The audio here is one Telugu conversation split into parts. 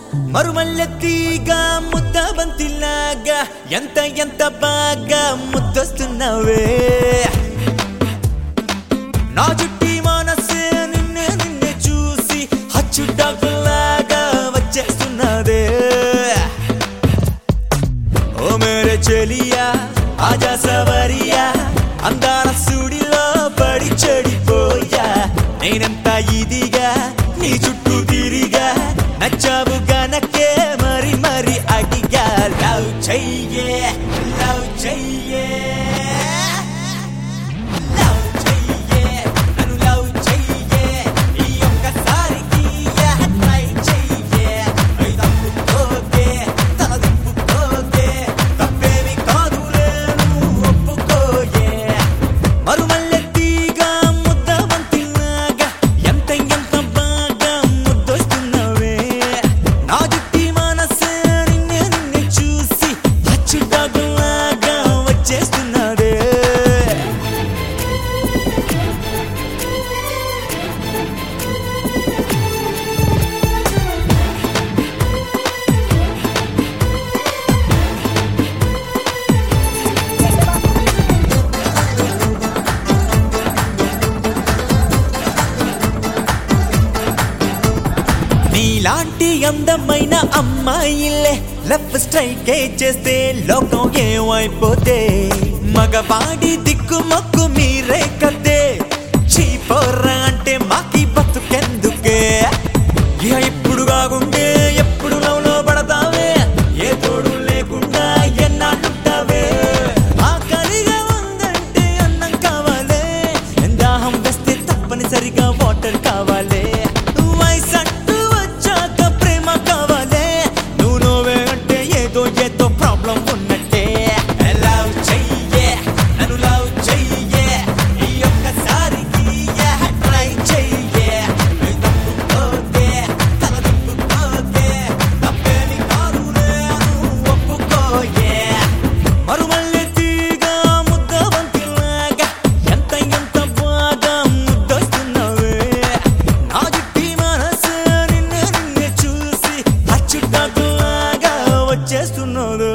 మరుమల్లెత్తిగా ముద్ద బంతిలాగా ఎంత ఎంత బాగా ముద్దొస్తున్నావే నా చుట్టి మనసే నిన్నే నిన్నే చూసి హచ్చుటాకులాగా వచ్చేస్తున్నదే ఓ మేరే చెలియా ఆజా సవరియా అందాల సుడిలో పడి చెడిపోయా నేనంత ఇదిగా నీ చుట్టూ తిరిగా నచ్చావు గనకే మరి మరి అడిగా లవ్ చెయ్యే లవ్ చెయ్యే లవ్ చెయ్యే నన్ను లవ్ చెయ్యే ఈ ఒక్కసారికి ట్రై చెయ్యే ఐ తప్పుకోకే తల తిప్పుకోకే తప్పేమి కాదులే నువ్వు ఒప్పుకోయే మరుమల్లెత్తిగా ముద్ద వంతిలాగా ఎంత ఎంత బాగా ముద్దొస్తున్నావే నా జుట్టి మనసే నిన్నే నిన్నే చూసి అచ్చుటాకులాగా వచ్చేస్తున్నదే నీలాంటి అందమైన అమ్మాయిలే లెఫ్ట్ స్ట్రైక్ చేస్తే లోకం ఏమైపోతే మగవాడి దిక్కు మొక్కు మీరే కదే చీపోర్రా అంటే మాకి బతుకెందుకే ఇక ఇప్పుడు కాకుంటే ఎప్పుడు లవ్లో పడతావే ఏ తోడు లేకుండా ఎన్నాళ్ళుంటావే ఆకలిగా ఉందంటే అన్నం కావాలే దాహం వేస్తే తప్పనిసరిగా వాటర్ కావాలే వయసట్టు వచ్చాక ప్రేమ కావాలే నువ్వు నువ్వే అంటే ఏదో ఏదో ప్రాబ్లం ఉన్నట్టే లవ్ చెయ్యే నన్ను లవ్ చెయ్యే ఈ ఒక్కసారికి ట్రై చెయ్యే తప్పుకోకే తల తిప్పుకోకే తప్పేమి కాదులే నువ్వు ఒప్పుకోయే మరుమల్లెత్తిగా ముద్ద వంతిలాగా ఎంత ఎంత బాగా ముద్దొస్తున్నావే నా జుట్టి మనసు నిన్ను నిన్నే చూసి అచ్చుటాకులాగా వచ్చేస్తున్నది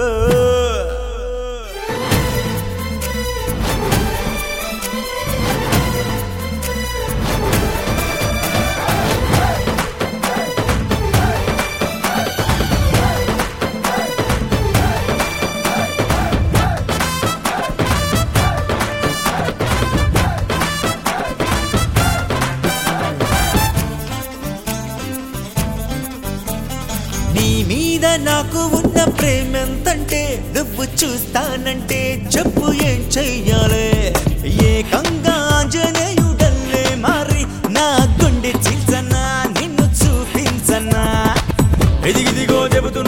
నీ మీద నాకు ఉన్న ప్రేమెంతంటే నువ్వు చూస్తానంటే చెప్పు ఏం చెయ్యాలి ఏకంగా ఆంజనేయుడల్లే మారి నా గుండె చీల్చనా నిన్ను చూపించనా ఎదిగిదిగో చెబుతున్నా